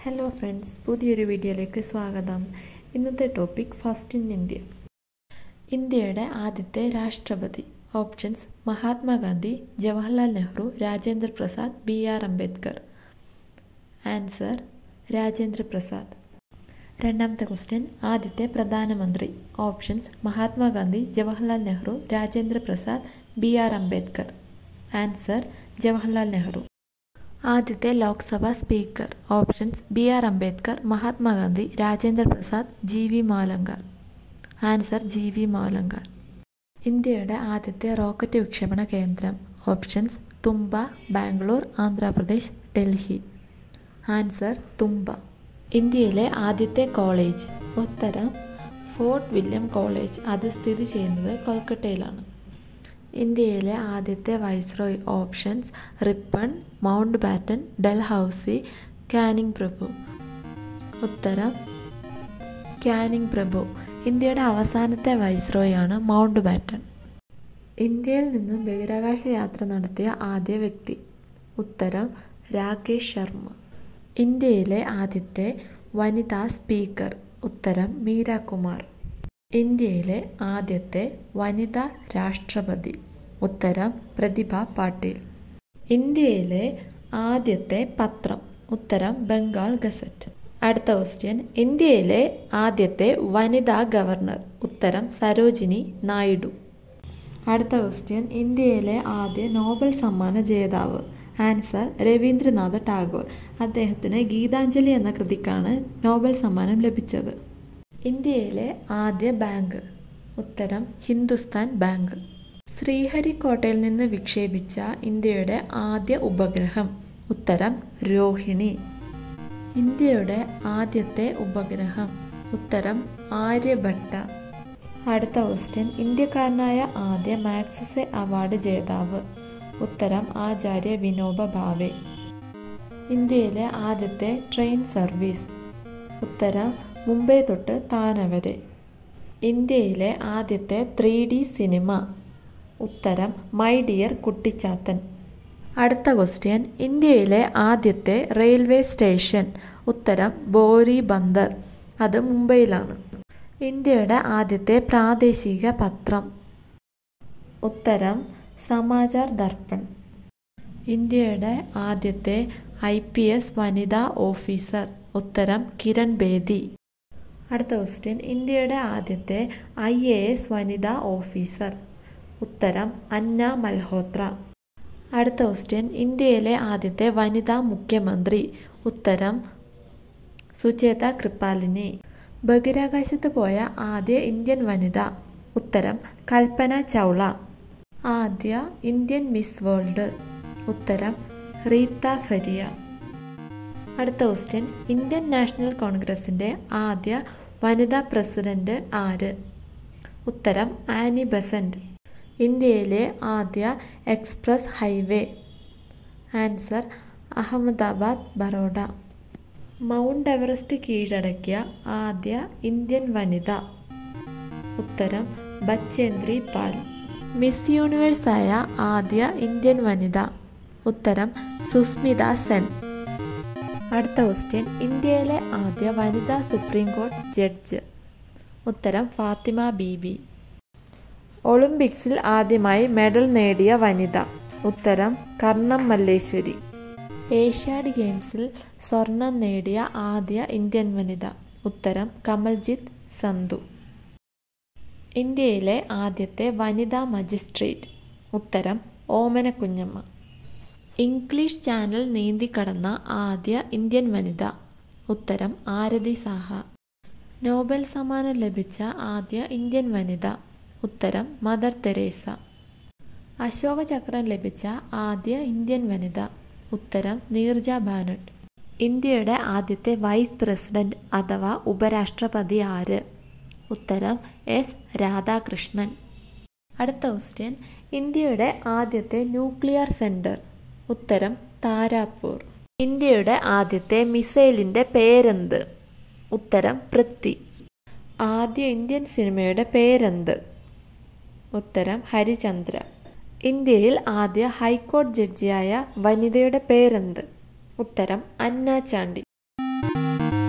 hello friends പുതിയൊരു വീഡിയോയിലേക്ക് സ്വാഗതം ഇന്നത്തെ ടോപ്പിക് ഫസ്റ്റ് ഇൻ ഇന്ത്യ ഇന്ത്യയുടെ ആദ്യത്തെ രാഷ്ട്രപതി options Mahatma Gandhi Jawaharlal Nehru Rajendra Prasad B R Ambedkar answer Rajendra Prasad രണ്ടാമത്തെ ക്വസ്റ്റ്യൻ ആദ്യത്തെ പ്രധാനമന്ത്രി options Mahatma Gandhi Jawaharlal Nehru Rajendra Prasad B R Ambedkar answer Jawaharlal Nehru ആദ്യത്തെ Lok Sabha speaker options B R Ambedkar Mahatma Gandhi Rajendra Prasad G V Mavalankar answer G V Mavalankar ഇന്ത്യയുടെ ആദ്യത്തെ റോക്കറ്റ് വിക്ഷേപണ കേന്ദ്രം ഓപ്ഷൻസ് തുമ്പ ബാംഗ്ലൂർ ആന്ധ്രാപ്രദേശ് ഡൽഹി ആൻസർ തുമ്പ ഇന്ത്യയിലെ ആദ്യത്തെ കോളേജ് ഉത്തരം ഫോർട്ട് വില്യം കോളേജ് അത് സ്ഥിതി ചെയ്യുന്നത് കൊൽക്കട്ടയിലാണ് ഇന്ത്യയിലെ ആദ്യത്തെ viceroy options Ripon Mountbatten Dalhousie Canning പ്രഭു ഉത്തരം കാനിങ് പ്രഭു ഇന്ത്യയുടെ അവസാനത്തെ വൈസ്രോയാണ് മൗണ്ട് ബാറ്റൺ ഇന്ത്യയിൽ നിന്നും ബഹിരാകാശ യാത്ര നടത്തിയ ആദ്യ വ്യക്തി ഉത്തരം രാകേഷ് ശർമ്മ ഇന്ത്യയിലെ ആദ്യത്തെ വനിതാ സ്പീക്കർ ഉത്തരം മീര കുമാർ ഇന്ത്യയിലെ ആദ്യത്തെ വനിതാ രാഷ്ട്രപതി ഉത്തരം പ്രതിഭ പാട്ടീൽ ഇന്ത്യയിലെ ആദ്യത്തെ പത്രം ഉത്തരം ബംഗാൾ ഗസറ്റ് അടുത്ത ക്വസ്റ്റ്യൻ ഇന്ത്യയിലെ ആദ്യത്തെ വനിതാ ഗവർണർ ഉത്തരം സരോജിനി നായിഡു അടുത്ത ക്വസ്റ്റ്യൻ ഇന്ത്യയിലെ ആദ്യ നോബൽ സമ്മാന ജേതാവ് ആൻസർ രവീന്ദ്രനാഥ് ടാഗോർ അദ്ദേഹത്തിന് ഗീതാഞ്ജലി എന്ന കൃതിക്കാണ് നോബൽ സമ്മാനം ലഭിച്ചത് ഇന്ത്യയിലെ ആദ്യ ബാങ്ക് ഉത്തരം ഹിന്ദുസ്ഥാൻ ബാങ്ക് ശ്രീഹരിക്കോട്ടയിൽ നിന്ന് വിക്ഷേപിച്ച ഇന്ത്യയുടെ ആദ്യ ഉപഗ്രഹം ഉത്തരം രോഹിണി ഇന്ത്യയുടെ ആദ്യത്തെ ഉപഗ്രഹം ഉത്തരം ആര്യഭട്ട അടുത്ത ക്വസ്റ്റ്യൻ ഇന്ത്യക്കാരനായ ആദ്യ മാക്സസെ അവാർഡ് ജേതാവ് ഉത്തരം ആചാര്യ വിനോബ ഭാവെ ഇന്ത്യയിലെ ആദ്യത്തെ ട്രെയിൻ സർവീസ് ഉത്തരം മുംബൈ തൊട്ട് താന വരെ ഇന്ത്യയിലെ ആദ്യത്തെ ത്രീ ഡി സിനിമ ഉത്തരം മൈ ഡിയർ കുട്ടിച്ചാത്തൻ അടുത്ത ക്വസ്റ്റ്യൻ ഇന്ത്യയിലെ ആദ്യത്തെ റെയിൽവേ സ്റ്റേഷൻ ഉത്തരം ബോരി ബന്ദർ അത് മുംബൈയിലാണ് ഇന്ത്യയുടെ ആദ്യത്തെ പ്രാദേശിക പത്രം ഉത്തരം സമാചാർ ദർപ്പൺ ഇന്ത്യയുടെ ആദ്യത്തെ ഐ പി എസ് വനിതാ ഓഫീസർ ഉത്തരം കിരൺ ബേദി അടുത്ത ക്വസ്റ്റ്യൻ ഇന്ത്യയുടെ ആദ്യത്തെ ഐ എ എസ് വനിതാ ഓഫീസർ ഉത്തരം അന്ന മൽഹോത്ര അടുത്ത ക്വസ്റ്റ്യൻ ഇന്ത്യയിലെ ആദ്യത്തെ വനിതാ മുഖ്യമന്ത്രി ഉത്തരം സുചേത കൃപാലിനി ബഹിരാകാശത്ത് പോയ ആദ്യ ഇന്ത്യൻ വനിത ഉത്തരം കൽപ്പന ചൗള ആദ്യ ഇന്ത്യൻ മിസ് വേൾഡ് ഉത്തരം റീത്ത ഫരിയ അടുത്ത ക്വസ്റ്റ്യൻ ഇന്ത്യൻ നാഷണൽ കോൺഗ്രസിൻ്റെ ആദ്യ വനിതാ പ്രസിഡന്റ് ആര് ഉത്തരം ആനി ബസന്റ് ഇന്ത്യയിലെ ആദ്യ express highway answer Ahmedabad Baroda Mount Everest കീഴടക്കിയ ആദ്യ ഇന്ത്യൻ വനിത ഉത്തരം ബച്ചേന്ദ്രി പാൽ മിസ് യൂണിവേഴ്സായ ആദ്യ ഇന്ത്യൻ വനിത ഉത്തരം സുസ്മിത സെൻ അടുത്ത ക്വസ്റ്റ്യൻ ഇന്ത്യയിലെ ആദ്യ വനിതാ സുപ്രീം കോടതി ജഡ്ജ് ഉത്തരം ഫാത്തിമ ബീബി ഒളിമ്പിക്സിൽ ആദ്യമായി മെഡൽ നേടിയ വനിത ഉത്തരം കർണം മല്ലേശ്വരി ഏഷ്യാഡ് ഗെയിംസിൽ സ്വർണം നേടിയ ആദ്യ ഇന്ത്യൻ വനിത ഉത്തരം കമൽജിത്ത് സന്ധു ഇന്ത്യയിലെ ആദ്യത്തെ വനിതാ മജിസ്ട്രേറ്റ് ഉത്തരം ഓമന കുഞ്ഞമ്മ ഇംഗ്ലീഷ് ചാനൽ നീന്തിക്കടന്ന ആദ്യ ഇന്ത്യൻ വനിത ഉത്തരം ആരതി സാഹ നോബൽ സമ്മാനം ലഭിച്ച ആദ്യ ഇന്ത്യൻ വനിത ഉത്തരം മദർ തെരേസ അശോക ചക്രം ലഭിച്ച ആദ്യ ഇന്ത്യൻ വനിത ഉത്തരം നീർജ ബാനട്ട് ഇന്ത്യയുടെ ആദ്യത്തെ വൈസ് പ്രസിഡന്റ് അഥവാ ഉപരാഷ്ട്രപതി ആര് ഉത്തരം എസ് രാധാകൃഷ്ണൻ അടുത്ത ക്വസ്റ്റ്യൻ ഇന്ത്യയുടെ ആദ്യത്തെ ന്യൂക്ലിയർ സെന്റർ ഉത്തരം താരാപൂർ ഇന്ത്യയുടെ ആദ്യത്തെ മിസൈലിൻ്റെ പേരെന്ത് ഉത്തരം പൃഥ്വി ആദ്യ ഇന്ത്യൻ സിനിമയുടെ പേരെന്ത് ഉത്തരം ഹരിചന്ദ്ര ഇന്ത്യയിൽ ആദ്യ ഹൈക്കോടതി ജഡ്ജിയായ വനിതയുടെ പേരെന്ത് ഉത്തരം അന്ന ചാണ്ടി നന്ദി